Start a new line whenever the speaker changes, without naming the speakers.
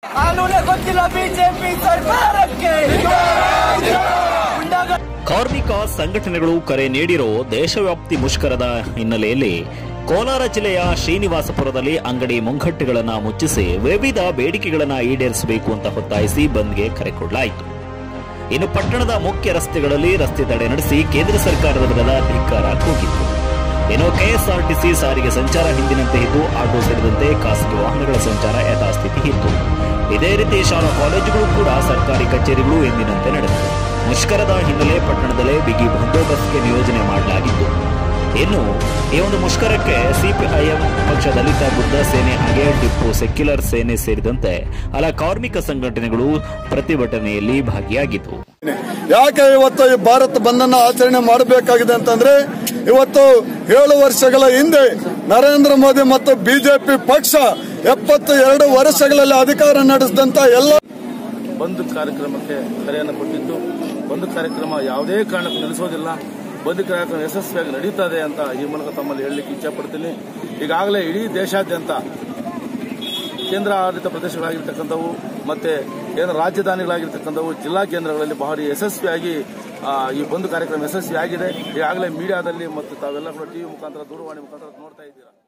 ಕಾನೂನೇ ಗೊತ್ತಿಲ್ಲ ಬಿಜೆಪಿ ಸರ್ಕಾರಕ್ಕೆ ಗುಂಡಾಗ-
ಕಾರ್ಮಿಕ ಸಂಘಟನೆಗಳು ಕರೆ ನೀಡಿರೋ ದೇಶವ್ಯಾಪ್ತಿ ಮುಷ್ಕರದ ಹಿನ್ನೆಲೆಯಲ್ಲಿ ಕೋಲಾರ ಜಿಲ್ಲೆಯ ಶ್ರೀನಿವಾಸಪುರದಲ್ಲಿ ಅಂಗಡಿ ಮುಂಗಟ್ಟುಗಳನ್ನು ಮುಚ್ಚಿಸಿ ವಿವಿಧ ಬೇಡಿಕೆಗಳನ್ನು ಈಡೇರಿಸಬೇಕು ಅಂತ ಒತ್ತಾಯಿಸಿ ಬಂದ್ಗೆ ಕರೆ ಕೊಡಲಾಯಿತು ಇನ್ನು ಪಟ್ಟಣದ ಮುಖ್ಯ ರಸ್ತೆಗಳಲ್ಲಿ ರಸ್ತೆ ತಡೆ ನಡೆಸಿ ಕೇಂದ್ರ ಸರ್ಕಾರದ ವಿರುದ್ಧ ಧಿಕ್ಕಾರ ಕೂಗಿತ್ತು ಇನ್ನು ಕೆಎಸ್ಆರ್ಟಿಸಿ ಸಾರಿಗೆ ಸಂಚಾರ ಹಿಂದಿನಂತೆ ಇದ್ದು ಆಟೋ ಸೇರಿದಂತೆ ಖಾಸಗಿ ವಾಹನಗಳ ಸಂಚಾರ ಯಥಾಸ್ಥಿತಿ ಇತ್ತು ಇದೇ ರೀತಿ ಶಾಲಾ ಕಾಲೇಜುಗಳು ಕೂಡ ಸರ್ಕಾರಿ ಕಚೇರಿಗಳು ಎಂದಿನಂತೆ ನಡೆದವು ಮುಷ್ಕರದ ಹಿನ್ನೆಲೆ ಪಟ್ಟಣದಲ್ಲೇ ಬಿಗಿ ಬಂದೋಬಸ್ತ್ಗೆ ನಿಯೋಜನೆ ಮಾಡಲಾಗಿತ್ತು ಇನ್ನು ಈ ಒಂದು ಮುಷ್ಕರಕ್ಕೆ ಸಿಪಿಐಎಂ ಪಕ್ಷ ದಲಿತ ಬುದ್ಧ ಸೇನೆ ಹಾಗೆ ಟಿಪ್ಪು ಸೆಕ್ಯುಲರ್ ಸೇನೆ ಸೇರಿದಂತೆ ಹಲ ಕಾರ್ಮಿಕ ಸಂಘಟನೆಗಳು ಪ್ರತಿಭಟನೆಯಲ್ಲಿ ಭಾಗಿಯಾಗಿದ್ದವು
ಯಾಕೆ ಇವತ್ತು ಈ ಭಾರತ ಬಂಧನ ಆಚರಣೆ ಮಾಡಬೇಕಾಗಿದೆ ಅಂತಂದ್ರೆ ಇವತ್ತು ಏಳು ವರ್ಷಗಳ ಹಿಂದೆ ನರೇಂದ್ರ ಮೋದಿ ಮತ್ತು ಬಿಜೆಪಿ ಪಕ್ಷ ಎಪ್ಪತ್ತು ಎರಡು ವರ್ಷಗಳಲ್ಲಿ ಅಧಿಕಾರ ನಡೆಸಿದಂತ ಎಲ್ಲ
ಬಂದ್ ಕಾರ್ಯಕ್ರಮಕ್ಕೆ ಕರೆಯನ್ನು ಕೊಟ್ಟಿದ್ದು ಬಂದ್ ಕಾರ್ಯಕ್ರಮ ಯಾವುದೇ ಕಾರಣಕ್ಕೂ ನಿಲ್ಲಿಸೋದಿಲ್ಲ ಬಂದ್ ಕಾರ್ಯಕ್ರಮ ಯಶಸ್ವಿಯಾಗಿ ನಡೀತದೆ ಅಂತ ಈ ಮೂಲಕ ತಮ್ಮಲ್ಲಿ ಹೇಳಲಿಕ್ಕೆ ಇಚ್ಛಪಡ್ತೀನಿ ಈಗಾಗಲೇ ಇಡೀ ದೇಶಾದ್ಯಂತ ಕೇಂದ್ರ ಆಡಳಿತ ಪ್ರದೇಶಗಳಾಗಿರ್ತಕ್ಕಂಥವು ಮತ್ತೆ ಕೇಂದ್ರ ರಾಜಧಾನಿಗಳಾಗಿರ್ತಕ್ಕಂಥವು ಜಿಲ್ಲಾ ಕೇಂದ್ರಗಳಲ್ಲಿ ಭಾರಿ ಯಶಸ್ವಿಯಾಗಿ ಆ, ಈ ಬಂದ್ ಕಾರ್ಯಕ್ರಮ ಯಶಸ್ವಿಯಾಗಿದೆ ಈಗಾಗಲೇ ಮೀಡಿಯಾದಲ್ಲಿ ಮತ್ತು ತಾವೆಲ್ಲ ಕೂಡ ಟಿವಿ ಮುಖಾಂತರ ದೂರವಾಣಿ ಮುಖಾಂತರ ನೋಡ್ತಾ ಇದ್ದೀರಾ